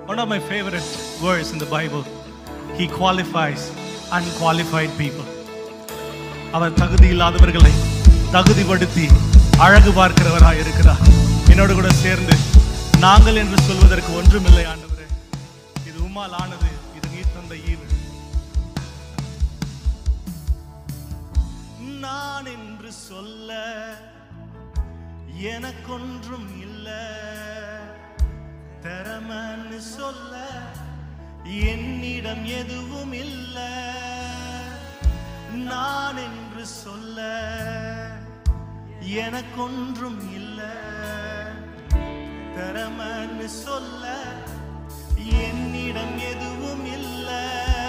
One of my favorite words in the Bible. He qualifies unqualified people. அவர் தகுதி இல்லாதவர்களை தகுதிப்படுத்தி அழகு பார்க்கிறவராய் இருக்கிறார் என்னோடு கூட சேர்ந்து நாங்கள் என்று சொல்வதற்கு ஒன்றுமில்லை ஆண்டவரே இது உம்மால் ஆனது இது நீர் தந்த ஈவு நான் என்று சொல்ல எனக்கொன்றும் இல்லை திறமன்னு சொல்ல என்னிடம் எதுவும் இல்லை நான் என்று சொல்ல எனக்கொன்றும் இல்லை திறமன்னு சொல்ல என்னிடம் எதுவும் இல்லை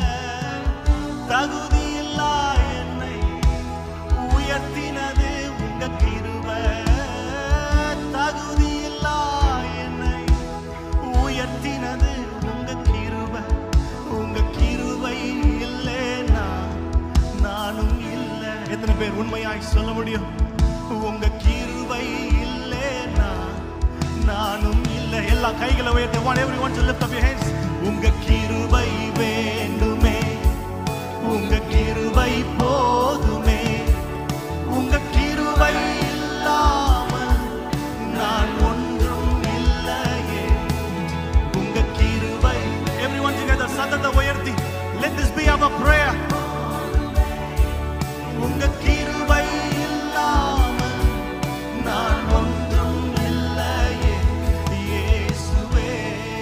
தகுதியில்லா என்னை உயர்த்தினது உங்க கிருபை தகுதியில்லா என்னை உயர்த்தினது உங்க கிருபை உங்க கிருபை இல்லைனா நானும் இல்லை எத்தனை பேர் உண்மையாய் சொல்ல முடியும் உங்க கிருபை இல்லைனா நானும் இல்லை எல்லா கைகளை உயர்த்தி want everyone to lift up your hands உங்க கிருபை வேண்டுமே உங்க கிருபை போதுமே உங்க கிருபை இல்லாமல் நான் ஒன்றும் இல்லையே உங்க கிருபை everyone together சத்தத்தை உயர்த்தி let this be our prayer உங்க கிருபை இல்லாமல் நான் ஒன்றும் இல்லையே இயேசுவே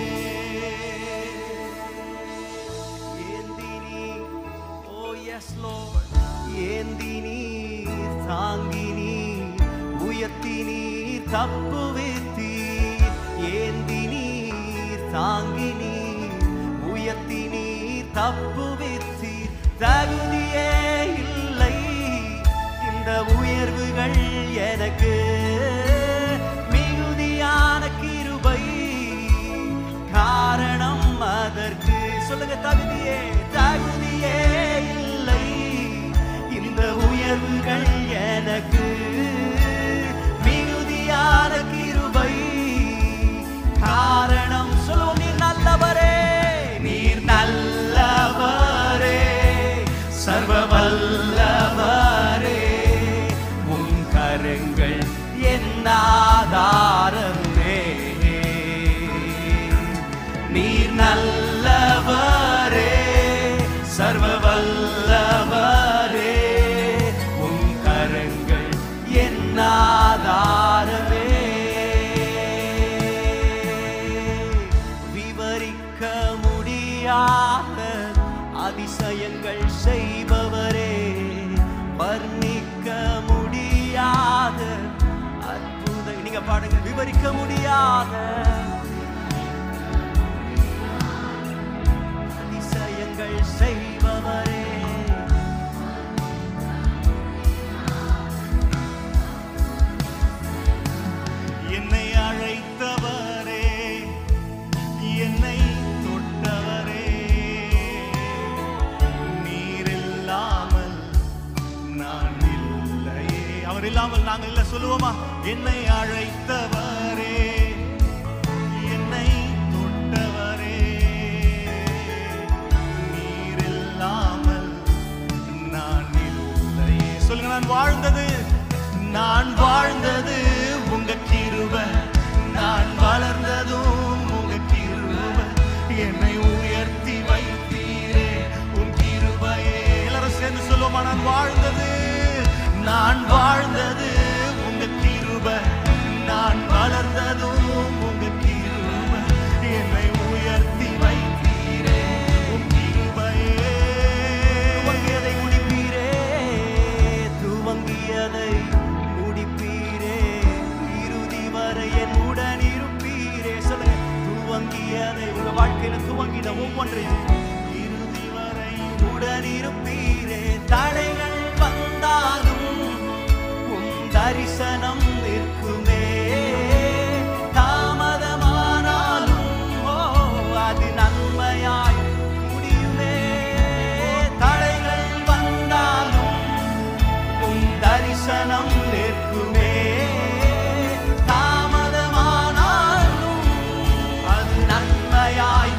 ஏந்தி நீர், oh yes Lord. ஏந்தி நீர், தாங்கி நீர், உயர்த்தி நீர், தப்புவித்தீர். ஏந்தி நீர், தாங்கி நீர், உயர்த்தி நீர், தப்புவித்தீர். தகுதியே இல்லை இந்த உயர்வுகள் எனக்கு மிகுதியான கிருபை காரணம் அதற்கு சொல்லுங்க தகுதியே தகுதியே இல்லை இந்த உயர்வுகள் எனக்கு மிகுதியான கிருபை காரணம் சொல்லுவோம் நீர் நல்லவரே நீர் நல்லவரே சர்வ வல்லவரே உன் கரங்கள் என் ஆதாரமே நீர் நல்லவரே சர்வ வல்லவரே உன் கரங்கள் என் ஆதாரமே விவரிக்க முடியாத அதிசயங்கள் செய்பவரே வர்ணிக்க முடியாத அற்புத நீங்க பாடுங்க விவரிக்க முடியாத அதிசயங்கள் செய்பவரே என்னை அழைத்தவரே என்னை தொட்டவரே நீர் இல்லாமல் நான் இல்லையே அவர் இல்லாமல் நாங்கள் இல்லை சொல்லுவோமா என்னை அழைத்தவரே என்னை தொட்டவரே நீர் இல்லாமல் நான் இல்லையே சொல்லுங்க நான் வாழ்ந்தது நான் வாழ்ந்தது உங்க கிருபை நான் வளர்ந்ததும் உங்க கிருபை என்னை உயர்த்தி வைத்தீரே உன் கிருபையே எல்லாரும் சேர்ந்து சொல்லுவோமா நான் வாழ்ந்தது நான் வாழ்ந்தது உங்க கிருபை நான் வளர்ந்ததும் உங்க கிருபை என்னை உயர்த்தி வைத்தீரே உன் கிருபையே துவங்கியதை முடிப்பீரே துவங்கியதை முடிப்பீரே இறுதி வரை என் உடன் இருப்பீரே சொல்லுங்க துவங்கியதை உங்க வாழ்க்கையில துவங்கின ஒவ்வொன்றையும் இறுதி வரை உடன் இருப்பீரே தடைகள் வந்தாலும் உன் தரிசனம் நிற்குமே தாமதமானாலும் ஓ அது நன்மையாய் முடியுமே தடைகள் வந்தாலும் உன் தரிசனம் நிற்குமே தாமதமானாலும் அது நன்மையாய்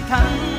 தன்